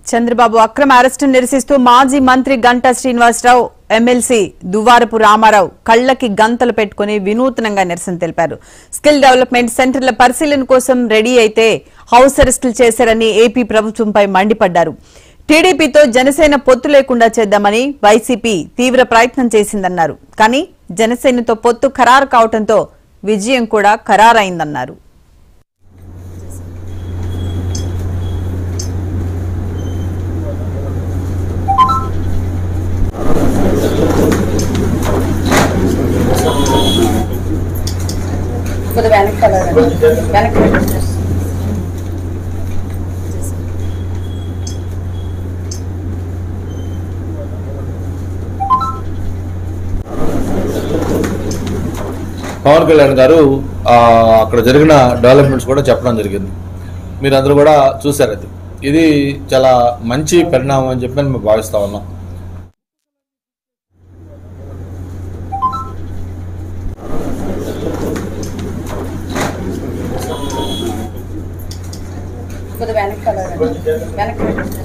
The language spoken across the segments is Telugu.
చంద్రబాబు అక్రమ అరెస్టు నిరసిస్తూ మాజీ మంత్రి గంటా శ్రీనివాసరావు ఎమ్మెల్సీ దువ్వారపు రామారావు కళ్లకి గంతలు పెట్టుకుని వినూత్నంగా నిరసన తెలిపారు స్కిల్ డెవలప్మెంట్ సెంటర్ల పరిశీలన కోసం రెడీ అయితే హౌస్ అరెస్టులు చేశారని ఏపీ ప్రభుత్వంపై మండిపడ్డారు టీడీపీతో జనసేన పొత్తు లేకుండా చేద్దామని వైసీపీ తీవ్ర ప్రయత్నం చేసిందన్నారు కానీ జనసేనతో పొత్తు ఖరారు కావడంతో విజయం కూడా ఖరారైందన్నారు కొద్దిగా వెనక్కి కలర్ వెనక్కి పెట్టండి. పవన్ కళ్యాణ్ గారు ఆ, అక్కడ జరిగిన డెవలప్మెంట్స్ కూడా చెప్పడం జరిగింది మీరందరూ కూడా చూశారు అది ఇది చాలా మంచి పరిణామం అని చెప్పి మేము భావిస్తా ఉన్నాం కొద్దిగా వెనక్కి కలర్ వెనక్కి పెట్టండి.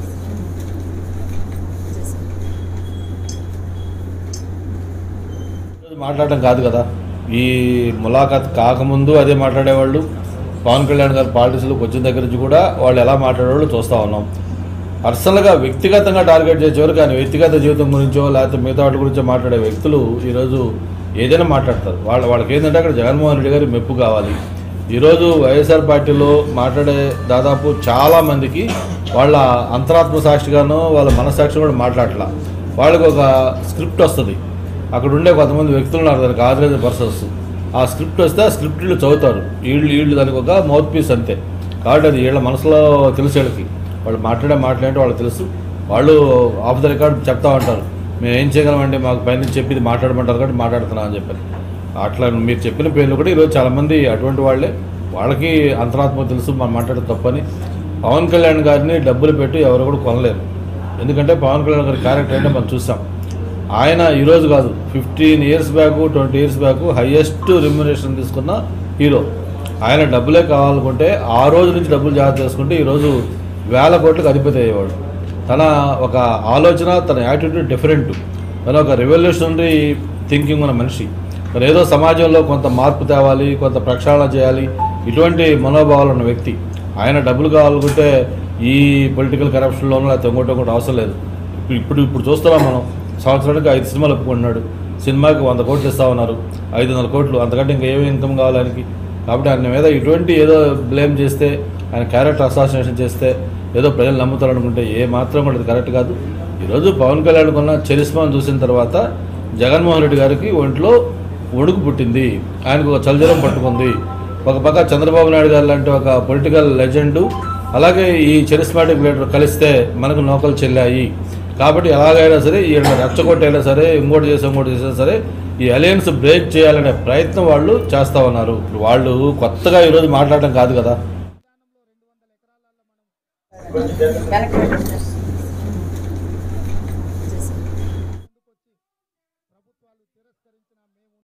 ఈరోజు మాట్లాడడం కాదు కదా ఈ ములాఖాత్ కాకముందు అదే మాట్లాడేవాళ్ళు పవన్ కళ్యాణ్ గారు పాలిటిక్స్లోకి వచ్చిన దగ్గర నుంచి కూడా వాళ్ళు ఎలా మాట్లాడేవాళ్ళు చూస్తూ ఉన్నాం పర్సనల్గా వ్యక్తిగతంగా టార్గెట్ చేసేవారు కానీ వ్యక్తిగత జీవితం గురించో లేకపోతే మిగతా వాటి గురించో మాట్లాడే వ్యక్తులు ఈరోజు ఏదైనా మాట్లాడతారు వాళ్ళ వాళ్ళకి ఏంటంటే అక్కడ జగన్మోహన్ రెడ్డి గారి మెప్పు కావాలి ఈరోజు వైఎస్ఆర్ పార్టీలో మాట్లాడే దాదాపు చాలా మందికి వాళ్ళ అంతరాత్మ సాక్షిగానో వాళ్ళ మనస్సాక్షి కూడా మాట్లాడలా వాళ్ళకి ఒక స్క్రిప్ట్ వస్తుంది అక్కడ ఉండే కొంతమంది వ్యక్తులు ఉన్నారు దానికి ఆథరైజ్ పర్సన్స్ ఆ స్క్రిప్ట్ వస్తే ఆ స్క్రిప్ట్ వీళ్ళు చదువుతారు వీళ్ళు వీళ్ళు దానికి ఒక మౌత్ పీస్ అంతే కాబట్టి అది వీళ్ళ మనసులో తెలుసు వీళ్ళకి వాళ్ళు మాట్లాడే మాట్లాడే వాళ్ళకి తెలుసు వాళ్ళు ఆఫ్ ద రికార్డ్ చెప్తా ఉంటారు మేము ఏం చేయగలమంటే మాకు పైన చెప్పి ఇది మాట్లాడమంటారు కాబట్టి మాట్లాడుతున్నాం అని చెప్పారు అట్లా మీరు చెప్పిన పేర్లు కూడా ఈరోజు చాలామంది అటువంటి వాళ్ళే వాళ్ళకి అంతరాత్మ తెలుసు మనం మాట్లాడే తప్పని పవన్ కళ్యాణ్ గారిని డబ్బులు పెట్టి ఎవరు కూడా కొనలేరు ఎందుకంటే పవన్ కళ్యాణ్ గారి క్యారెక్టర్ అంటే మనం చూసాం ఆయన ఈరోజు కాదు fifteen years back twenty years back highest remuneration తీసుకున్న హీరో ఆయన డబ్బులే కావాలనుకుంటే ఆ రోజు నుంచి డబ్బులు జాగ్రత్త చేసుకుంటే ఈరోజు వేల కోట్లకు అధిపతి అయ్యేవాడు తన ఒక ఆలోచన తన యాటిట్యూడ్ డిఫరెంట్ తన ఒక రెవల్యూషనరీ థింకింగ్ ఉన్న మనిషి మరి ఏదో సమాజంలో కొంత మార్పు తేవాలి కొంత ప్రక్షాళన చేయాలి ఇటువంటి మనోభావాలు ఉన్న వ్యక్తి ఆయన డబ్బులు కావాలనుకుంటే ఈ పొలిటికల్ కరప్షన్లోనూ లేకపోతే ఇంకోటి ఇంకోటి అవసరం లేదు ఇప్పుడు ఇప్పుడు ఇప్పుడు చూస్తున్నాం మనం సంవత్సరానికి ఐదు సినిమాలు ఒప్పుకుంటున్నాడు సినిమాకి వంద కోట్లు ఇస్తా ఉన్నారు ఐదు వందల కోట్లు అంతకంటే ఇంకా ఏమి ఇన్కమ్ కావాలి ఆయనకి కాబట్టి ఆయన మీద ఇటువంటి ఏదో బ్లేమ్ చేస్తే ఆయన క్యారెక్టర్ అసాసినేషన్ చేస్తే ఏదో ప్రజలు నమ్ముతారు అనుకుంటే ఏ మాత్రం కూడా అది కరెక్ట్ కాదు ఈరోజు పవన్ కళ్యాణ్ కొన్న చరిస్మాను చూసిన తర్వాత జగన్మోహన్ రెడ్డి గారికి ఒంట్లో వణుకు పుట్టింది ఆయనకు ఒక చలజలం పట్టుకుంది ఒక పక్క చంద్రబాబు నాయుడు గారు లాంటి ఒక పొలిటికల్ లెజెండు అలాగే ఈ చరిస్మాటిక్ లీడర్ కలిస్తే మనకు నౌకలు చెల్లాయి కాబట్టి ఎలాగైనా సరే ఈయన రెచ్చగొట్టైనా సరే ఇంకోటి చేసి ఇంకోటి చేసినా సరే ఈ అలయన్స్ బ్రేక్ చేయాలనే ప్రయత్నం వాళ్ళు చేస్తూ ఉన్నారు వాళ్ళు కొత్తగా ఈరోజు మాట్లాడడం కాదు కదా వెనక్కి పెట్టండి.